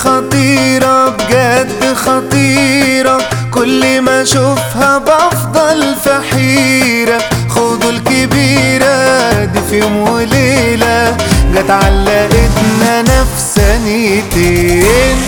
خطيرة بجد خطيرة كل ما اشوفها بفضل في حيرة خدوا الكبيرة دي في يوم وليلة جت علقتنا نفسانيتين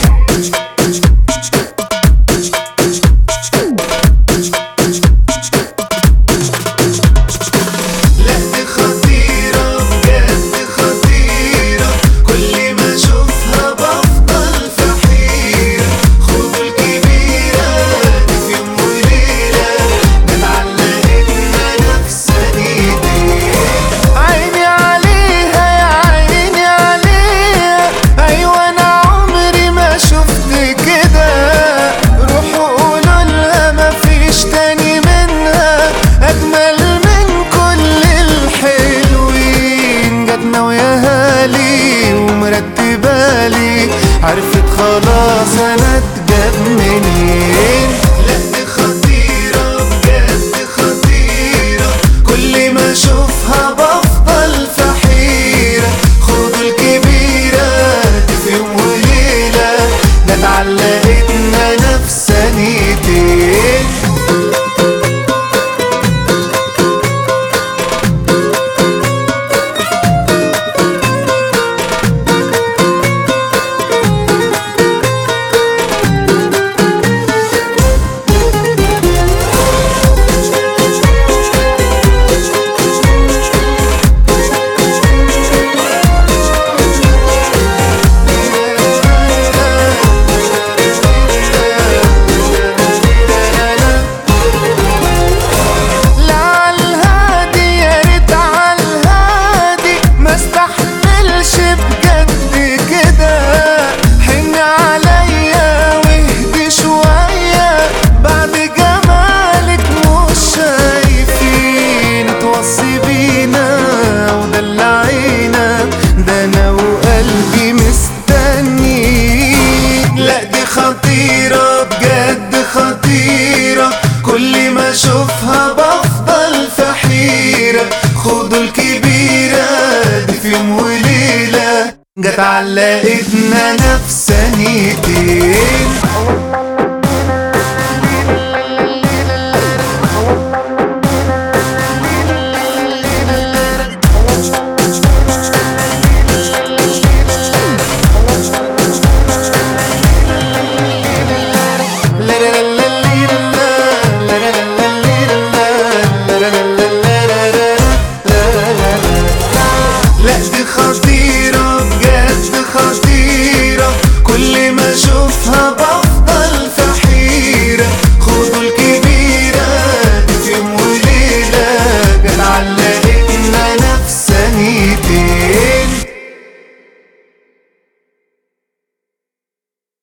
لا دي خطيرة بجد خطيرة كل ما اشوفها بفضل في حيرة خدوا الكبيرة دي في يوم وليلة متعلقتنا نفسانيتين عيني عليها يا عيني عليها ايوه انا عمري ما شفت كده روحوا قولوا لها مفيش تاني منها اجمل من كل الحلوين جاتنا ويا هالي ومرتبالي عرفت خلاص انا اتجاب منين لا دي خطيرة بجد خطيرة كل ما اشوفها بفضل في حيرة خدوا الكبيرة دي في يوم وليلة ده اتعلقتنا نفسانيتين لا عالهادي يا ريت عالهادي ما استحملش بجد كده حن عليا واهدي شوية بعد جمالك مش شايفين توصي بينا ودلعينا ده انا وقلبي مستني لا دي خطيرة بجد خطيرة كل ما اشوفها بفضل في حيرة خدوا الكبيرة دي في يوم وليلة جت علقتنا نفسانيتين